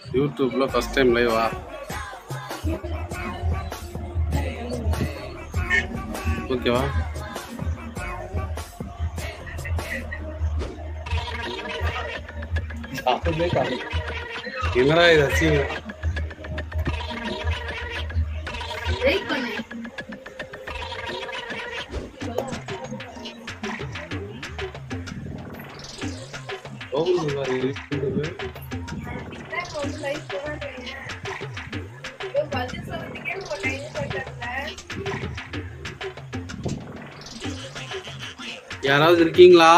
யூடியூப்ல first time லைவா ஓகேவா என்னடா இது அசிங்கம் வெயிட் பண்ணு போகுது பாரு, இருக்குது. யாராவது இருக்கீங்களா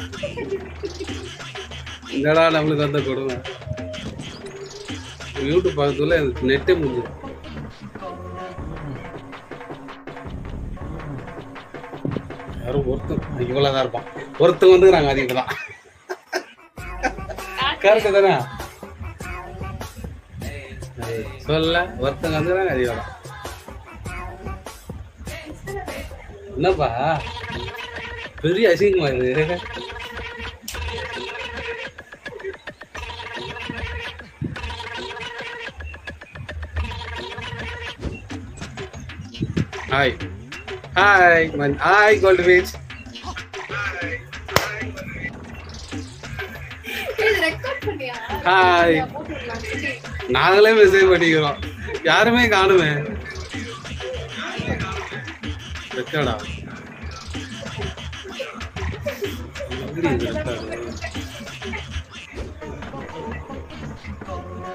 என்னடா நம்மளுக்கு வந்த கொடுமை யூடியூப் பார்க்கறதுக்குள்ள எனக்கு நெட்டே முடிஞ்சு யாரும் ஒருத்தன் இவ்வளவுதான் இருப்பான் ஒருத்தன் வந்து நாங்க அதிகம் தான் கரெக்டு தானே சொல்ல ஒருத்தங்க வந்து நாங்க அதிகம் தான் என்னப்பா பெரிய அசிங்கமா இது hi hi man hi gold beach இது ரெக்கார்ட் பண்ணியா ஹாய் போட்டுடலாம் சரி. நாங்களே மெசேஜ் பண்ணிக்கிறோம் யாருமே காணுமே ரெக்கார்டா எப்படி இது record?